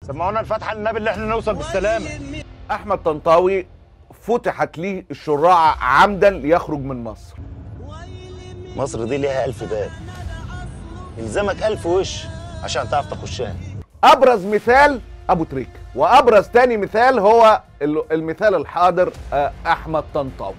سمعونا الفاتحه للنبي اللي احنا نوصل بالسلامه احمد طنطاوي فتحت ليه الشراعة عمدا ليخرج من مصر مصر دي ليها ألف باب يلزمك ألف وش عشان تعرف تخشها ابرز مثال ابو تريكة وابرز تاني مثال هو ال- المثال الحاضر آه، احمد طنطاوي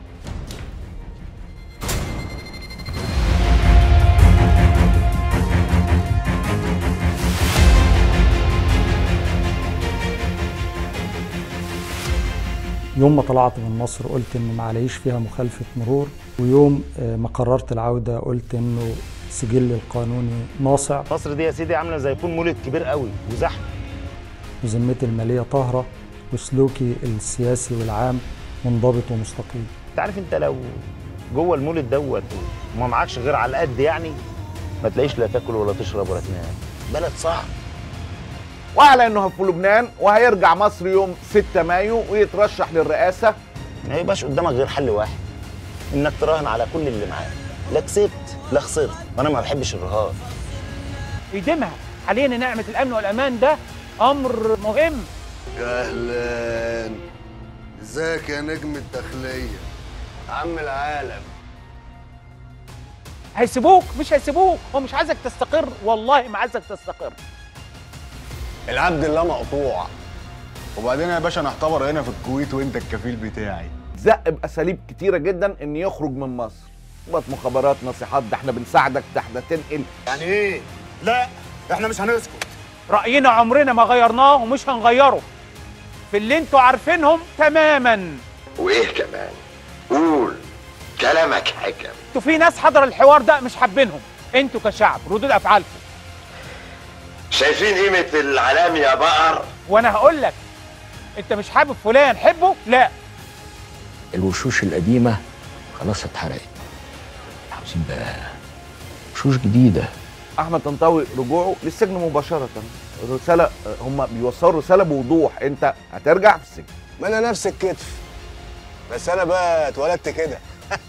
يوم ما طلعت من مصر قلت ان معليش فيها مخالفة مرور ويوم آه، ما قررت العودة قلت انه سجلي القانوني ناصع مصر دي يا سيدي عامله زي يكون مولد كبير قوي وزحمه وذمتي المالية طاهرة وسلوكي السياسي والعام منضبط ومستقيم انت عارف انت لو جوه المولد دوت وما معكش غير على قد يعني ما تلاقيش لا تاكل ولا تشرب ولا تنام بلد صعب واعلن انه في لبنان وهيرجع مصر يوم 6 مايو ويترشح للرئاسة ما يبقاش قدامك غير حل واحد انك تراهن على كل اللي معاك لا كسبت لا خسرت وانا ما بحبش الرهان يديمها علينا نعمة الأمن والأمان ده أمر مهم اهلا ازيك يا نجم الداخليه عم العالم هيسيبوك مش هيسيبوك هو مش عايزك تستقر والله ما عايزك تستقر العبد الله مقطوع وبعدين يا باشا انا اعتبر هنا في الكويت وانت الكفيل بتاعي زق باساليب كتيرة جدا ان يخرج من مصر بقت مخابرات نصيحات ده احنا بنساعدك ده احنا تنقل يعني ايه لا احنا مش هنسكت رأينا عمرنا ما غيرناه ومش هنغيره في اللي انتوا عارفينهم تماما وايه كمان قول كلامك حكم انتوا في ناس حضر الحوار ده مش حابينهم انتوا كشعب ردود افعالكم شايفين قيمة العلام يا بقر وانا هقول لك انت مش حابب فلان حبه لا الوشوش القديمة خلاص اتحرقت عاوزين بقى وشوش جديدة احمد طنطاوي رجوعه للسجن مباشرة رسالة هم بيوصلوا رسالة بوضوح انت هترجع في السجن ما انا نفس الكتف بس انا بقى اتولدت كده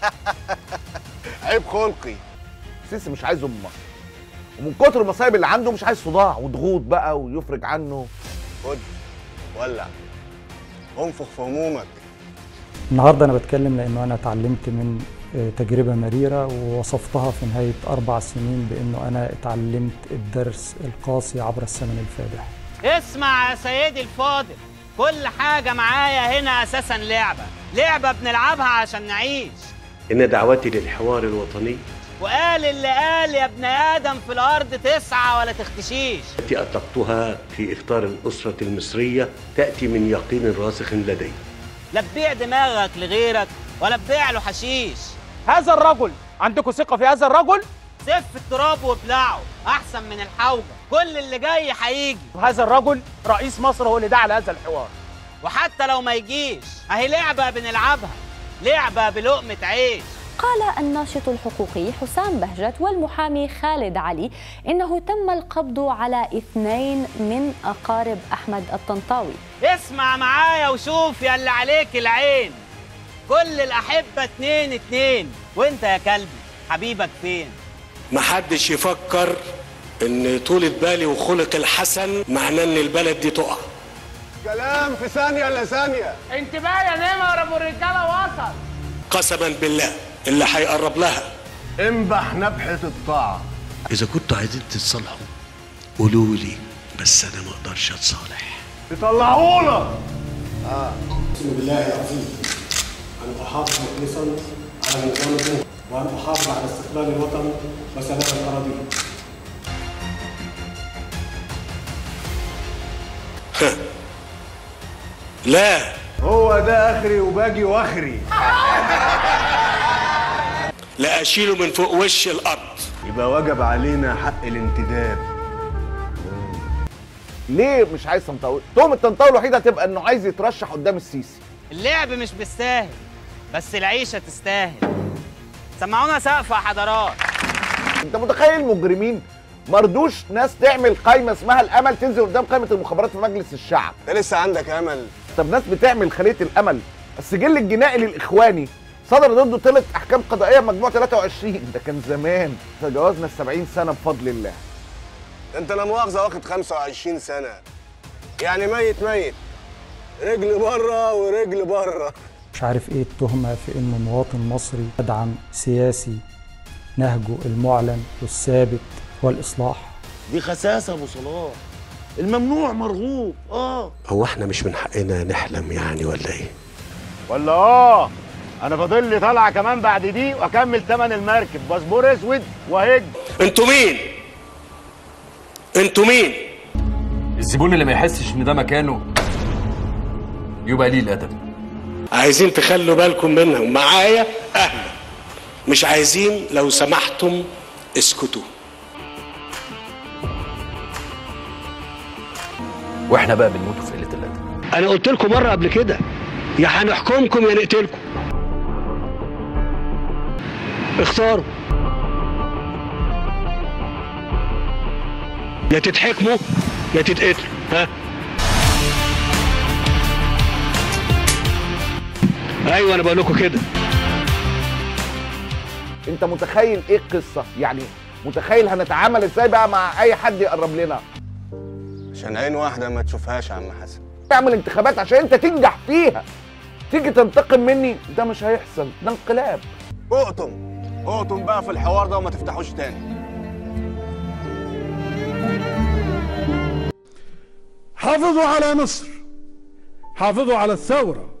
عيب خلقي السيسي مش عايزه من مصر ومن كتر المصايب اللي عنده مش عايز صداع وضغوط بقى ويفرج عنه خد ولع انفخ في همومك النهاردة أنا بتكلم لأنه أنا اتعلمت من آه، تجربة مريرة ووصفتها في نهاية أربع سنين بأنه أنا اتعلمت الدرس القاسي عبر الثمن الفادح اسمع يا سيدي الفاضل كل حاجة معايا هنا أساسا لعبة لعبة بنلعبها عشان نعيش إن دعوتي للحوار الوطني وقال اللي قال يا ابن آدم في الأرض تسعى ولا تختشيش التي أطلقتها في إفطار الأسرة المصرية تأتي من يقين راسخ لدي لا تبيع دماغك لغيرك ولا تبيع له حشيش هذا الرجل عندكم ثقة في هذا الرجل سف التراب وابلعه أحسن من الحوجة كل اللي جاي هيجي هذا الرجل رئيس مصر هو اللي دعا لهذا الحوار وحتى لو ما يجيش أهي لعبة بنلعبها لعبة بلقمة عيش قال الناشط الحقوقي حسام بهجت والمحامي خالد علي إنه تم القبض على اثنين من أقارب أحمد الطنطاوي اسمع معايا وشوف يا اللي عليك العين كل الأحبة اتنين اتنين وانت يا كلبي حبيبك فين محدش يفكر إن طولة بالي وخلق الحسن معناه إن البلد دي تقع كلام في ثانيه الا ثانيه انتباه يا نمر ابو الرجاله وصل قسما بالله اللي هيقرب لها انبح نبحه الطاعه إذا كنتوا عايزين تتصالحوا قولوا لي بس أنا ما أقدرش أتصالح يطلعونا بسم بالله العظيم أن أحافظ مخلصا على نظام الدين وأن أحافظ على استقلال الوطن وسلام الأراضي لا هو ده اخري وباجي واخري لا أشيله من فوق وش الأرض يبقى وجب علينا حق الانتداب ليه مش عايز طنطاوي؟ تهمة طنطاوي الوحيدة هتبقى انه عايز يترشح قدام السيسي اللعب مش بالساهل بس العيشة تستاهل سمعونا سقف يا حضرات انت متخيل المجرمين مردوش ناس تعمل قايمه اسمها الامل تنزل قدام قائمه المخابرات في مجلس الشعب انت لسه عندك امل طب ناس بتعمل خليه الامل السجل الجنائي للاخواني صدر ضده ثلاث احكام قضائيه مجموع 23 ده كان زمان تجاوزنا ال 70 سنه بفضل الله ده انت لا مؤاخذه واخد 25 سنه يعني ميت ميت رجل بره ورجل بره مش عارف ايه التهمة في انه مواطن مصري يدعم سياسي نهجه المعلن والثابت هو الإصلاح دي خساسه ابو صلاح الممنوع مرغوب اه هو احنا مش من حقنا نحلم يعني ولا ايه ولا اه انا فاضل لي طلعه كمان بعد دي واكمل ثمن المركب باسبور اسود وهج انتوا مين انتوا مين الزبون اللي ما يحسش ان ده مكانه يبقى قليل ادب عايزين تخلوا بالكم منهم معايا اهلا مش عايزين لو سمحتم اسكتوا واحنا بقى بنموتوا في قله الادب انا قلت لكم مره قبل كده يا هنحكمكم يا نقتلكم اختاروا يا تتحكموا يا تتقتلوا ها ايوه انا بقول لكم كده انت متخيل ايه القصه يعني متخيل هنتعامل ازاي بقى مع اي حد يقرب لنا عشان عين واحده ما تشوفهاش يا عم حسن تعمل انتخابات عشان انت تنجح فيها تيجي تنتقم مني ده مش هيحصل ده انقلاب اقطم اقطم بقى في الحوار ده وما تفتحوش تاني حافظوا على مصر حافظوا على الثورة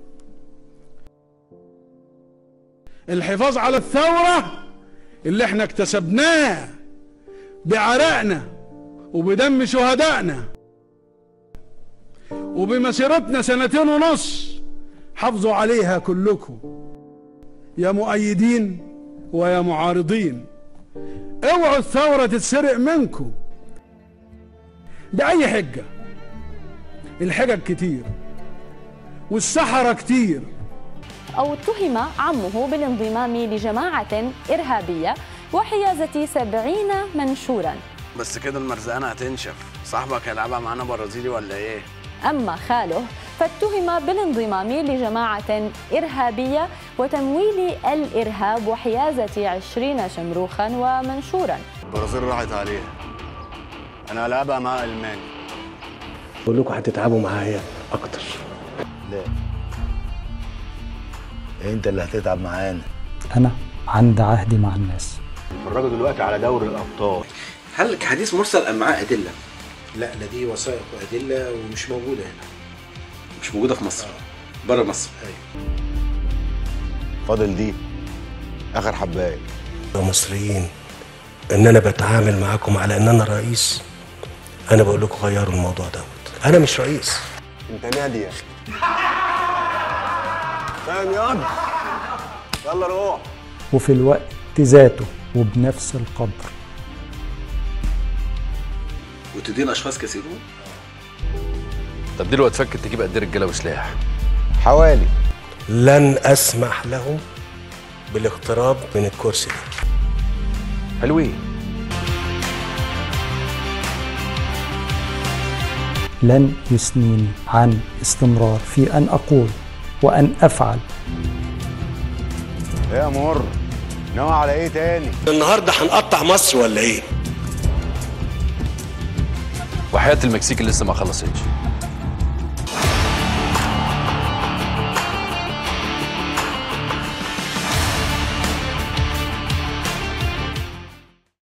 الحفاظ على الثورة اللي احنا اكتسبناه بعرقنا وبدم شهدائنا وبمسيرتنا سنتين ونص حافظوا عليها كلكم يا مؤيدين ويا معارضين اوعوا الثورة تتسرق منكم بأي حجة الحجج كتير والسحرة كتير أو اتهم عمه بالانضمام لجماعة إرهابية وحيازة سبعين منشورا بس كده المرزقانة هتنشف صاحبك هيلعبها معانا برازيلي ولا ايه؟ أما خاله فاتهم بالانضمام لجماعة إرهابية وتمويل الإرهاب وحيازة عشرين شمروخا ومنشورا البرازيل راحت عليها انا هلعبها مع المانيا بقول لكم هتتعبوا معايا اكتر لا انت اللي هتتعب معانا أنا عند عهدي مع الناس اتفرجوا دلوقتي على دوري الابطال هل حديث مرسل ام معاه ادله؟ لا لا دي وثائق وادله ومش موجوده هنا مش موجوده في مصر بره مصر ايوه فاضل دي اخر حبايه يا مصريين ان انا بتعامل معاكم على ان انا رئيس انا بقول لكم غيروا الموضوع دوت انا مش رئيس انت ناديه فاهم ياض يلا روح وفي الوقت ذاته وبنفس القدر وتدين اشخاص كثيرون طب دلوقتي تفكر تجيب قد ايه رجاله وسلاح حوالي لن اسمح لهم بالاقتراب من الكرسي ده حلوين لن يثنيني عن استمرار في أن أقول وأن أفعل ايه يا مر ناوي على ايه تاني النهارده هنقطع مصر ولا ايه وحياه المكسيك اللي لسه ما خلصتش